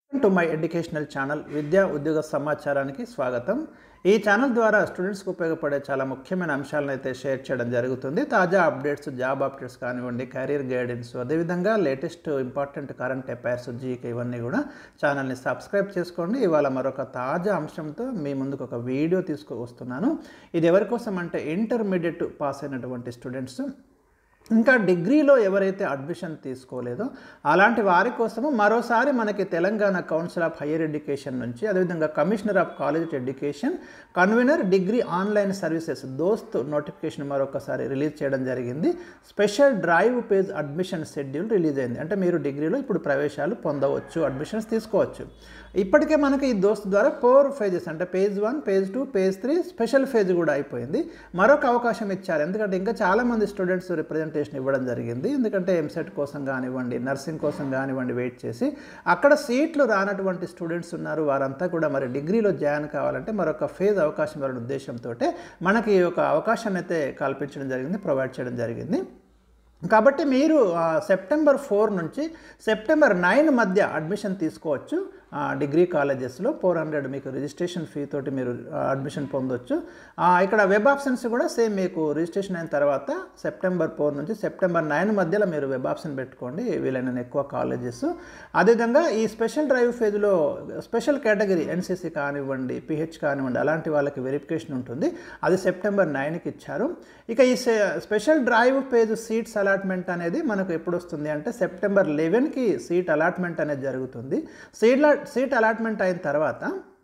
to my educational channel విద్యా ఉద్యోగ సమాచారానికి స్వాగతం ఈ ఛానల్ ద్వారా స్టూడెంట్స్కి ఉపయోగపడే చాలా ముఖ్యమైన అంశాలను అయితే షేర్ చేయడం జరుగుతుంది తాజా అప్డేట్స్ జాబ్ అప్డేట్స్ కానివ్వండి కెరీర్ గైడెన్స్ అదేవిధంగా latest important current affairs GK ఇవన్నీ కూడా ఛానల్ని సబ్స్క్రైబ్ చేసుకోండి ఇవాళ మరొక తాజా అంశంతో మీ ముందుకు ఒక వీడియో తీసుకువస్తున్నాను ఇది ఎవరి కోసం అంటే ఇంటర్మీడియట్ పాస్ అయినటువంటి స్టూడెంట్స్ ఇంకా డిగ్రీలో ఎవరైతే అడ్మిషన్ తీసుకోలేదో అలాంటి వారి కోసము మరోసారి మనకి Telangana council of higher education నుంచి అదేవిధంగా commissioner of college education convener degree online services DOST notification మరొకసారి రిలీజ్ చేయడం జరిగింది special drive phase admission schedule release అయింది అంటే మీరు డిగ్రీలో ఇప్పుడు ప్రవేశాలు పొందవచ్చు అడ్మిషన్స్ తీసుకోవచ్చు ఇప్పటికే మనకి ఈ దోస్త్ ద్వారా ఫోర్ ఫేజెస్ అంటే phase one phase two phase three special phase కూడా అయిపోయింది మరొక అవకాశం ఇచ్చారు ఎందుకంటే ఇంకా చాలామంది స్టూడెంట్స్ రిప్రజెంటేషన్ ఇవ్వడం జరిగింది ఎందుకంటే ఎంసెట్ కోసం కానివ్వండి నర్సింగ్ కోసం కానివ్వండి వెయిట్ చేసి అక్కడ సీట్లు రానటువంటి స్టూడెంట్స్ ఉన్నారు వారంతా కూడా మరి డిగ్రీలో జాయిన్ కావాలంటే మరొక ఫేజ్ అవకాశం ఇవ్వడం ఉద్దేశంతో మనకి ఒక అవకాశాన్ని అయితే కల్పించడం జరిగింది ప్రొవైడ్ చేయడం జరిగింది కాబట్టి మీరు ఆ, సెప్టెంబర్ ఫోర్ నుంచి సెప్టెంబర్ నైన్ మధ్య అడ్మిషన్ తీసుకోవచ్చు ఆ, డిగ్రీ కాలేజెస్లో ఫోర్ హండ్రెడ్ మీకు రిజిస్ట్రేషన్ ఫీ తోటి మీరు ఆ, అడ్మిషన్ పొందొచ్చు ఆ, ఇక్కడ వెబ్ ఆప్షన్స్ కూడా సేమ్ మీకు రిజిస్ట్రేషన్ అయిన తర్వాత సెప్టెంబర్ ఫోర్ నుంచి సెప్టెంబర్ నైన్ మధ్యలో మీరు వెబ్ ఆప్షన్ పెట్టుకోండి వీలైన ఎక్కువ కాలేజెస్ అదేవిధంగా ఈ స్పెషల్ డ్రైవ్ ఫేజ్లో స్పెషల్ కేటగిరీ ఎన్సీసీ కానివ్వండి పిహెచ్ కానివ్వండి అలాంటి వాళ్ళకి వెరిఫికేషన్ ఉంటుంది అది సెప్టెంబర్ నైన్కి ఇచ్చారు ఇక ఈ సె- special drive phase seats allotment అనేది మనకు ఎప్పుడు వస్తుంది అంటే సెప్టెంబర్ లెవెన్కి సీట్ అలాట్మెంట్ అనేది జరుగుతుంది సీట్ల సీట్ అలాట్మెంట్ అయిన తర్వాత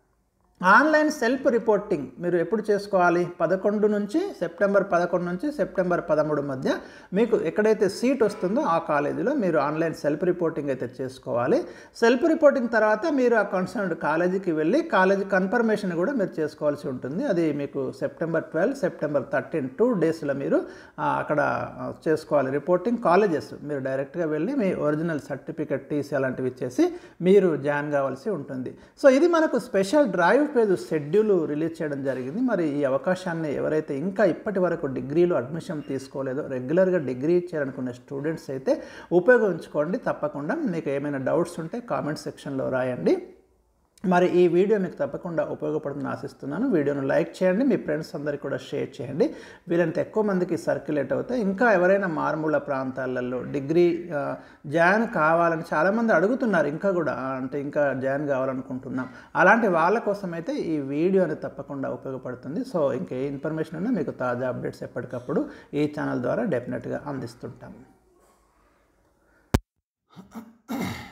ఆన్లైన్ సెల్ఫ్ రిపోర్టింగ్ మీరు ఎప్పుడు చేసుకోవాలి పదకొండు నుంచి సెప్టెంబర్ పదకొండు నుంచి సెప్టెంబర్ పదమూడు మధ్య మీకు ఎక్కడైతే సీట్ వస్తుందో ఆ కాలేజీలో మీరు ఆన్లైన్ సెల్ఫ్ రిపోర్టింగ్ అయితే చేసుకోవాలి సెల్ఫ్ రిపోర్టింగ్ తర్వాత మీరు ఆ కన్సర్న్డ్ కాలేజీకి వెళ్ళి కాలేజీ కన్ఫర్మేషన్ కూడా మీరు చేసుకోవాల్సి ఉంటుంది అది మీకు September twelve September thirteen two డేస్లో మీరు ఆ, అక్కడ ఆ, చేసుకోవాలి రిపోర్టింగ్ కాలేజెస్ మీరు డైరెక్ట్గా వెళ్ళి మీ ఒరిజినల్ సర్టిఫికెట్ టీసీ అలాంటివి ఇచ్చేసి మీరు జాయిన్ కావాల్సి ఉంటుంది సో ఇది మనకు special drive phase schedule release చేయడం జరిగింది మరి ఈ అవకాశాన్ని ఎవరైతే ఇంకా ఇప్పటి వరకు డిగ్రీలో అడ్మిషన్ తీసుకోలేదో రెగ్యులర్గా డిగ్రీ చేయాలనుకునే స్టూడెంట్స్ అయితే ఉపయోగించుకోండి తప్పకుండా మీకు ఏమైనా డౌట్స్ ఉంటే కామెంట్ సెక్షన్లో రాయండి మరి ఈ వీడియో మీకు తప్పకుండా ఉపయోగపడుతుందని ఆశిస్తున్నాను వీడియోను లైక్ చేయండి మీ ఫ్రెండ్స్ అందరికీ కూడా షేర్ చేయండి వీలైనంత ఎక్కువ మందికి సర్క్యులేట్ అవుతాయి ఇంకా ఎవరైనా మారుమూల ప్రాంతాలలో డిగ్రీ ఆ, జాయిన్ కావాలని చాలామంది అడుగుతున్నారు ఇంకా కూడా ఆ, అంటే ఇంకా జాయిన్ కావాలనుకుంటున్నాం అలాంటి వాళ్ళ కోసం అయితే ఈ వీడియో అనేది తప్పకుండా ఉపయోగపడుతుంది సో ఇంకే ఇన్ఫర్మేషన్ ఉన్నా మీకు తాజా అప్డేట్స్ ఎప్పటికప్పుడు ఈ ఛానల్ ద్వారా డెఫినెట్గా అందిస్తుంటాం